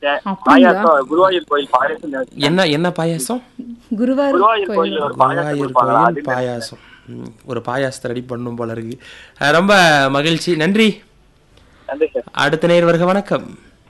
நினைச்சேன் அப்படிங்களா? பாயாசம் குருவாயூர் கோயில் பாயாசம் நினைச்சேன் என்ன என்ன பாயாசம் குருவாயூர் குருவாயூர் கோயில் கோயில் ஒரு பாயாசம் குருவாயூர் கொடுப்பாங்களா கோயில் அது பாயாசம் ம், ஒரு பாயாசத்தை ரெடி பண்ணும் போல இருக்கு அஹ், ரொம்ப மகிழ்ச்சி நன்றி நன்றி சார் அடுத்த நேர்வர்க வணக்கம்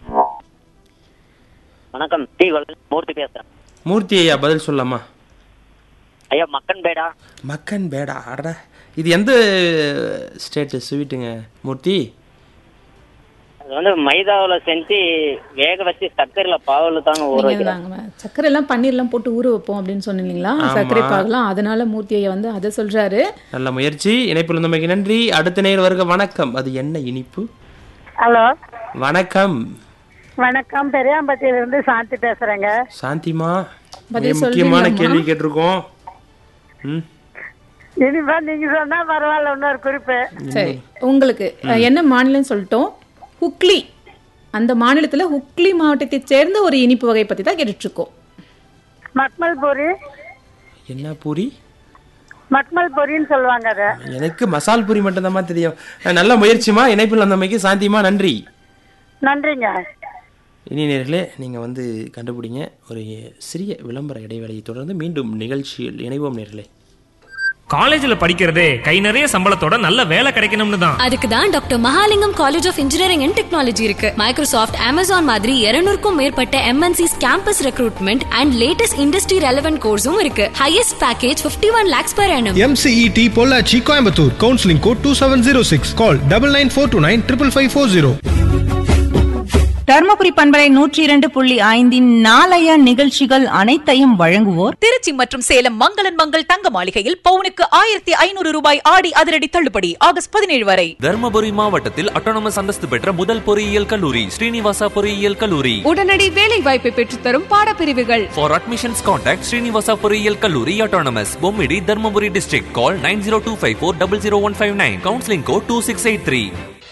வணக்கம் டி வள- மூர்த்தி பேசுறேன் மூர்த்தி ஐயா பதில் சொல்லலாமா ஐயா மக்கன் பேடா மக்கன் பேடா அட இது எந்த ஸ்டேட்டு ஸ்வீட்டுங்க மூர்த்தி அது வந்து மைதாவுல செஞ்சு வேக வச்சு சர்க்கரையில பாவுல தாங்க ஊற நீங்க வைக்கிறாங்க நாங்க சர்க்கரை எல்லாம் பன்னீர்லாம் போட்டு ஊற வைப்போம் அப்படின்னு சொன்னீங்களா சர்க்கரை பாகலாம் அதனால மூர்த்தி ஐயா வந்து அதை சொல்றாரு நல்ல முயற்சி இணைப்பில் இருந்தமைக்கு நன்றி அடுத்த நேர் வருக வணக்கம் அது என்ன இனிப்பு ஹலோ வணக்கம் வணக்கம் பெரியாம்பட்டியில இருந்து சாந்தி பேசுறேங்க சாந்திமா பதில் மிக முக்கியமான சொல்றீங்களாம்மா? கேள்வி கேட்டிருக்கோம் ம் இனிமே நீங்க சொன்னா பரவாயில்ல இன்னொரு குறிப்பு சரி உங்களுக்கு அஹ், என்ன மாநிலம் சொல்லிட்டோம் ஹுக்லி அந்த மாநிலத்துல ஹுக்லி மாவட்டத்தை சேர்ந்த ஒரு இனிப்பு வகை பத்தி தான் கேட்டுட்டு இருக்கோம் மக்மல் பொரி என்ன பூரி மக்மல் பொரின்னு சொல்லுவாங்க அதை எனக்கு மசால் பூரி மட்டும்தாம்மா தெரியும் அஹ், நல்ல முயற்சிமா இணைப்பில் வந்தமைக்கு சாந்திமா நன்றி நன்றிங்க இனி நேர்களே நீங்கள் வந்து கண்டுபிடிங்க ஒரு சிறிய விளம்பர இடைவேளையை தொடர்ந்து மீண்டும் நிகழ்ச்சியில் இணைவோம் நேர்களே காலேஜ்ல படிக்கிறதே கை நிறைய சம்பளத்தோட நல்ல வேலை கிடைக்கணும்னு தான் அதுக்கு தான் doctor Mahalingam college of engineering and technology இருக்கு மைக்ரோசாஃப்ட் அமேசான் மாதிரி 200 க்கும் மேற்பட்ட MNCs campus recruitment and latest industry relevant கோர்ஸும் இருக்கு highest package 51 one lakhs per annum MCET Pollachi Coimbatore counselling code two seven zero six call double nine four two nine triple five four zero Dharmapuri பண்பலை நூற்றி இரண்டு புள்ளி ஐந்தின் நாளைய நிகழ்ச்சிகள் அனைத்தையும் வழங்குவோர் திருச்சி மற்றும் சேலம் மங்களன் மங்கள் தங்க மாளிகையில் பவுனுக்கு ஆயிரத்தி ஐநூறு ரூபாய் ஆடி அதிரடி தள்ளுபடி ஆகஸ்ட் பதினேழு வரை தர்மபுரி மாவட்டத்தில் அட்டானமஸ் அந்தஸ்து பெற்ற முதல் பொறியியல் கல்லூரி ஸ்ரீனிவாசா பொறியியல் கல்லூரி உடனடி வேலை வாய்ப்பை பெற்றுத்தரும் பாடப்பிரிவுகள் ஃபார் அட்மிஷன்ஸ் கான்டாக்ட் ஸ்ரீனிவாசா பொறியியல் கல்லூரி autonomous Bommidi Dharmapuri district call nine zero two five four double zero one five nine counselling code two six eight three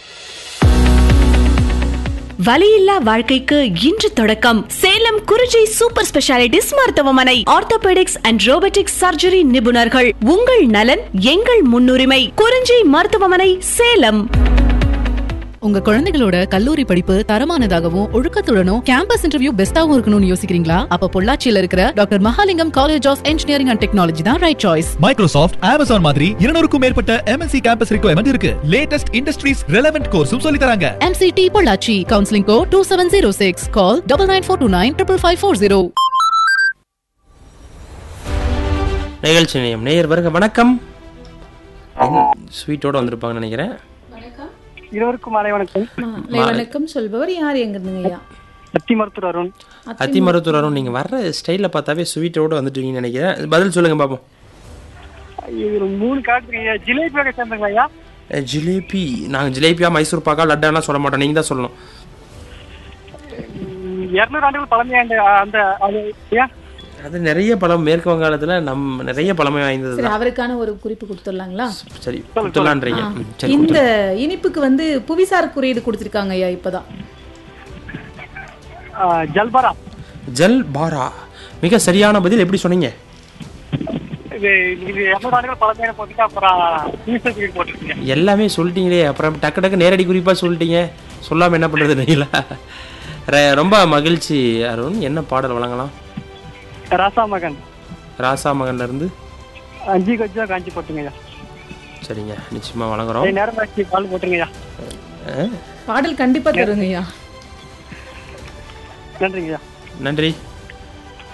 வலியில்லா வாழ்க்கைக்கு இன்று தொடக்கம் சேலம் குறிஞ்சி சூப்பர் ஸ்பெஷாலிட்டிஸ் மருத்துவமனை ஆர்த்தோபெடிக்ஸ் அண்ட் ரோபோட்டிக்ஸ் சர்ஜரி நிபுணர்கள் உங்கள் நலன் எங்கள் முன்னுரிமை குறிஞ்சி மருத்துவமனை சேலம் உங்க குழந்தைகளோட கல்லூரி படிப்பு தரமானதாகவும் ஒழுக்கத்துடனும் கேம்பஸ் இன்டர்வியூ பெஸ்டாவும் இருக்கணும்னு யோசிக்கிறீங்களா அப்ப பொள்ளாச்சியில இருக்கிற doctor Mahalingam college of engineering and technology தான் ரைட் சாய்ஸ் மைக்ரோசாஃப்ட் அமேசான் மாதிரி இருநூறுக்கும் மேற்பட்ட எம்என்சி கேம்பஸ் ரிக்வயர்மெண்ட் இருக்கு லேட்டஸ்ட் இண்டஸ்ட்ரீஸ் ரெலவென்ட் கோர்ஸும் சொல்லி தராங்க MCT Pollachi counselling code two seven zero six call double nine four two nine triple five four zero நிகழ்ச்சி நேயம் நேயர் வருக வணக்கம் ஸ்வீட்டோட வந்திருப்பாங்கன்னு நினைக்கிறேன் இருவருக்கும் மாலை வணக்கம் மாலை வணக்கம் சொல்பவர் யார் எங்க இருந்துங்க ஐயா சக்தி மருத்துவர் அருண் அத்தி மருத்துவரும் நீங்கள் வர்ற ஸ்டைலில் பார்த்தாவே ஸ்வீட்டோட வந்துட்டீங்கன்னு நினைக்கிறேன் பதில் சொல்லுங்க பாப்போம் இது மூணு காட்டுங்க ஜிலேபி வகை சேர்ந்துங்களா ஐயா அஹ், ஜிலேபி நாங்கள் ஜிலேபியா மைசூர் பாக்கா லட்டாலாம் சொல்ல மாட்டோம் நீங்கள் தான் சொல்லணும் இருநூறு ஆண்டுகள் பழமையாண்ட அந்த அது ஐயா அது நிறைய பழம் மேற்கு வங்காளத்தில் நம்ம நிறைய பழமை வாய்ந்தது சரி தான் அவருக்கான ஒரு குறிப்பு கொடுத்துடலாங்களா சரி கொடுத்துலான்றீங்க ம், சரி இந்த இனிப்புக்கு வந்து புவிசார் குறியீடு கொடுத்திருக்காங்க ஐயா இப்பதான் ஜல்பரா ஜல் பாரா மிக சரியான பதில் எப்படி சொன்னீங்க இது இது இருநூறு ஆண்டுகள் பழமையான போட்டுட்டு அப்புறம் யூனிவர்சிட்டி போட்டுருக்கீங்க எல்லாமே சொல்லிட்டீங்களே அப்புறம் டக்கு டக்கு நேரடி குறிப்பாக சொல்லிட்டீங்க சொல்லாமல் என்ன பண்ணுறது நீங்களா ர- ரொம்ப மகிழ்ச்சி அருண் என்ன பாடல் வழங்கலாம் ராசா மகன் ராசா மகன்ல இருந்து அஞ்சு கஜா காஞ்சி போட்டுங்க ஐயா சரிங்க நிச்சயமா வழங்குறோம் நேரம் ஆச்சு பால் போட்டுருங்க ஐயா அஹ், பாடல் கண்டிப்பா தருங்க ஐயா நன்றிங்க ஐயா நன்றி